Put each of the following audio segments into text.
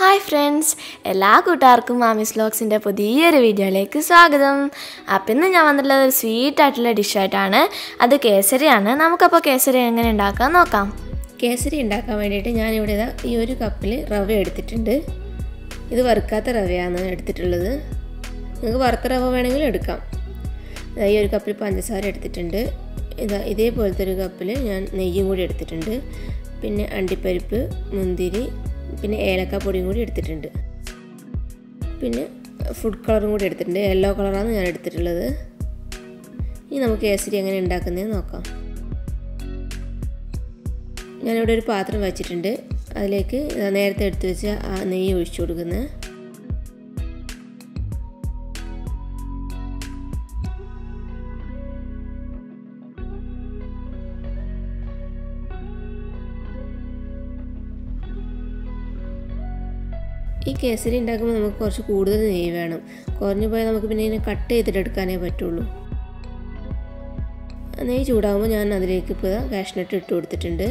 hi friends എല്ലാ കൂട്ടുകാർക്കും മാമിസ് വ്ലോഗ്സിൻ്റെ പുതിയൊരു വീഡിയോയിലേക്ക് സ്വാഗതം അപ്പം ഇന്ന് ഞാൻ വന്നിട്ടുള്ളത് ഒരു സ്വീറ്റ് ആയിട്ടുള്ള ഡിഷായിട്ടാണ് അത് കേസരിയാണ് നമുക്കപ്പോൾ കേസരി എങ്ങനെ ഉണ്ടാക്കാൻ നോക്കാം കേസരി ഉണ്ടാക്കാൻ വേണ്ടിയിട്ട് ഞാനിവിടെ ഇതാ ഈ ഒരു കപ്പിൽ റവ എടുത്തിട്ടുണ്ട് ഇത് വറുക്കാത്ത റവയാണ് എടുത്തിട്ടുള്ളത് നിങ്ങൾക്ക് വറുത്ത റവ വേണമെങ്കിൽ എടുക്കാം ഇതാ ഈ ഒരു കപ്പിൽ പഞ്ചസാര എടുത്തിട്ടുണ്ട് ഇതാ ഇതേപോലത്തെ ഒരു കപ്പിൽ ഞാൻ നെയ്യും കൂടി എടുത്തിട്ടുണ്ട് പിന്നെ അണ്ടിപ്പരിപ്പ് മുന്തിരി പിന്നെ ഏലക്കാപ്പൊടിയും കൂടി എടുത്തിട്ടുണ്ട് പിന്നെ ഫുഡ് കളറും കൂടി എടുത്തിട്ടുണ്ട് യെല്ലോ കളറാണ് ഞാൻ എടുത്തിട്ടുള്ളത് ഇനി നമുക്ക് കേസരി എങ്ങനെ ഉണ്ടാക്കുന്നതെന്ന് നോക്കാം ഞാനിവിടെ ഒരു പാത്രം വെച്ചിട്ടുണ്ട് അതിലേക്ക് നേരത്തെ എടുത്തു വെച്ച ആ നെയ്യ് ഒഴിച്ചു കൊടുക്കുന്നത് ഈ കേസരി ഉണ്ടാക്കുമ്പോൾ നമുക്ക് കുറച്ച് കൂടുതൽ നെയ്യ് വേണം കുറഞ്ഞു പോയാൽ നമുക്ക് പിന്നെ ഇതിനെ കട്ട് ചെയ്തിട്ട് എടുക്കാനേ പറ്റുള്ളൂ നെയ്യ് ചൂടാകുമ്പോൾ ഞാൻ അതിലേക്ക് ഇപ്പോൾ കാഷ്നട്ട് ഇട്ട് കൊടുത്തിട്ടുണ്ട്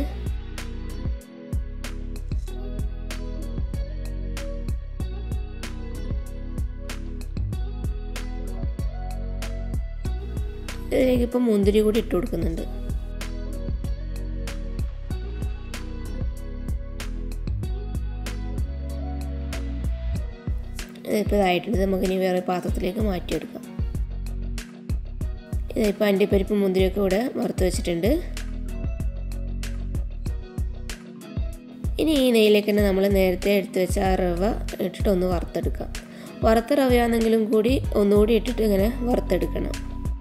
ഇതിലേക്ക് ഇപ്പം മുന്തിരി കൂടി ഇട്ട് കൊടുക്കുന്നുണ്ട് ഇതിപ്പോൾ ഇതായിട്ടുണ്ട് നമുക്കിനി വേറെ പാത്രത്തിലേക്ക് മാറ്റിയെടുക്കാം ഇതിപ്പോൾ അണ്ടിപ്പരിപ്പ് മുന്തിരിയൊക്കെ ഇവിടെ വറുത്ത് വെച്ചിട്ടുണ്ട് ഇനി ഈ നെയ്യിലേക്ക് തന്നെ നമ്മൾ നേരത്തെ എടുത്ത് വെച്ച ആ റവ ഇട്ടിട്ട് ഒന്ന് വറുത്തെടുക്കാം വറുത്ത റവയാണെങ്കിലും കൂടി ഒന്നുകൂടി ഇട്ടിട്ട് ഇങ്ങനെ വറുത്തെടുക്കണം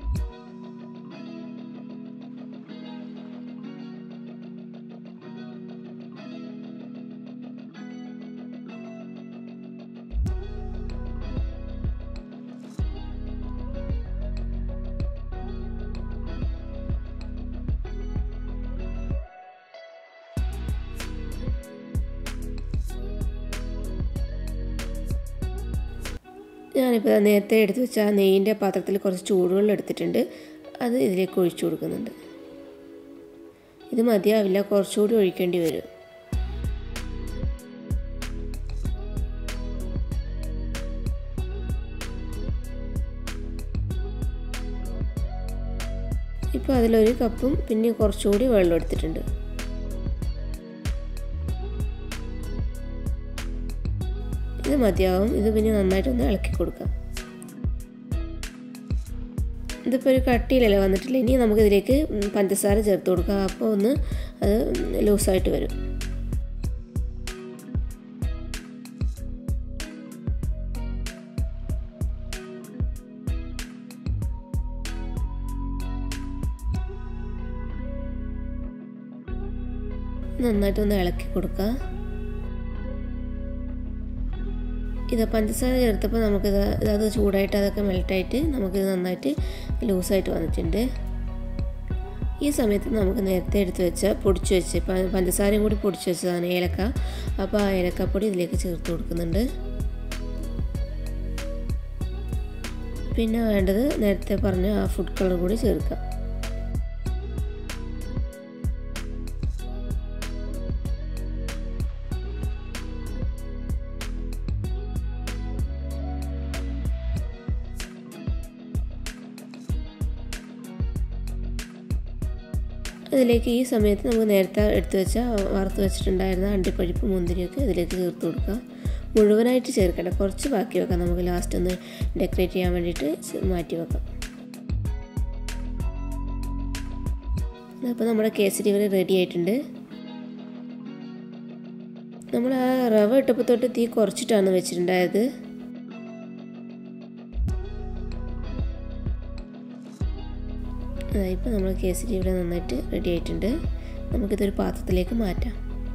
ഞാനിപ്പോൾ നേരത്തെ എടുത്ത് വെച്ച ആ നെയ്യിൻ്റെ പാത്രത്തിൽ കുറച്ച് ചൂടുവെള്ളം എടുത്തിട്ടുണ്ട് അത് ഇതിലേക്ക് ഒഴിച്ചു കൊടുക്കുന്നുണ്ട് ഇത് മതിയാവില്ല കുറച്ചുകൂടി ഒഴിക്കേണ്ടി വരും ഇപ്പോൾ അതിലൊരു കപ്പും പിന്നെ കുറച്ചുകൂടി വെള്ളം എടുത്തിട്ടുണ്ട് ഇത് മതിയാവും ഇത് പിന്നെ നന്നായിട്ടൊന്ന് ഇളക്കി കൊടുക്കാം ഇതിപ്പോൾ ഒരു കട്ടിയിലല്ലേ വന്നിട്ടില്ല ഇനി നമുക്കിതിലേക്ക് പഞ്ചസാര ചേർത്ത് കൊടുക്കാം അപ്പോൾ ഒന്ന് അത് ലൂസായിട്ട് വരും നന്നായിട്ടൊന്ന് ഇളക്കി കൊടുക്കുക ഇത് പഞ്ചസാര ചേർത്തപ്പോൾ നമുക്കിത് അത് ചൂടായിട്ട് അതൊക്കെ മെൽട്ടായിട്ട് നമുക്കിത് നന്നായിട്ട് ലൂസായിട്ട് വന്നിട്ടുണ്ട് ഈ സമയത്ത് നമുക്ക് നേരത്തെ എടുത്ത് വെച്ച പൊടിച്ചു വെച്ച് പഞ്ചസാരയും കൂടി പൊടിച്ചു വെച്ചതാണ് ഏലക്ക അപ്പോൾ ആ ഏലക്കപ്പൊടി ഇതിലേക്ക് ചേർത്ത് കൊടുക്കുന്നുണ്ട് പിന്നെ വേണ്ടത് നേരത്തെ പറഞ്ഞ ആ ഫുഡ് കളർ കൂടി ചേർക്കാം ഇതിലേക്ക് ഈ സമയത്ത് നമുക്ക് നേരത്തെ എടുത്തു വെച്ച വറുത്ത് വെച്ചിട്ടുണ്ടായിരുന്ന അണ്ടിപ്പരിപ്പ് മുന്തിരിയൊക്കെ ഇതിലേക്ക് ചേർത്ത് കൊടുക്കുക മുഴുവനായിട്ട് ചേർക്കണ്ട കുറച്ച് ബാക്കി വെക്കാം നമുക്ക് ലാസ്റ്റ് ഒന്ന് ഡെക്കറേറ്റ് ചെയ്യാൻ വേണ്ടിയിട്ട് മാറ്റി വെക്കാം അപ്പോൾ നമ്മുടെ കേസരി ഇവിടെ റെഡി ആയിട്ടുണ്ട് നമ്മൾ ആ റവ ഇട്ടപ്പോൾ തൊട്ട് തീ കുറച്ചിട്ടാണ് വെച്ചിട്ടുണ്ടായത് ഇപ്പോൾ നമ്മൾ കേസരി ഇവിടെ നന്നായിട്ട് റെഡി ആയിട്ടുണ്ട് നമുക്കിതൊരു പാത്രത്തിലേക്ക് മാറ്റാം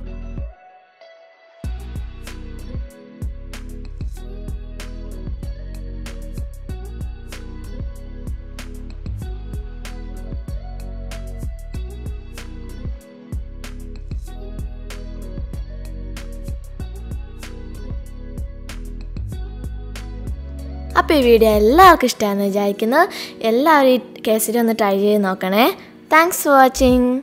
അപ്പോൾ ഈ വീഡിയോ എല്ലാവർക്കും ഇഷ്ടമാണെന്ന് വിചാരിക്കുന്നു എല്ലാവരും ഈ കേസരി ഒന്ന് ട്രൈ ചെയ്ത് നോക്കണേ താങ്ക്സ് ഫോർ വാച്ചിങ്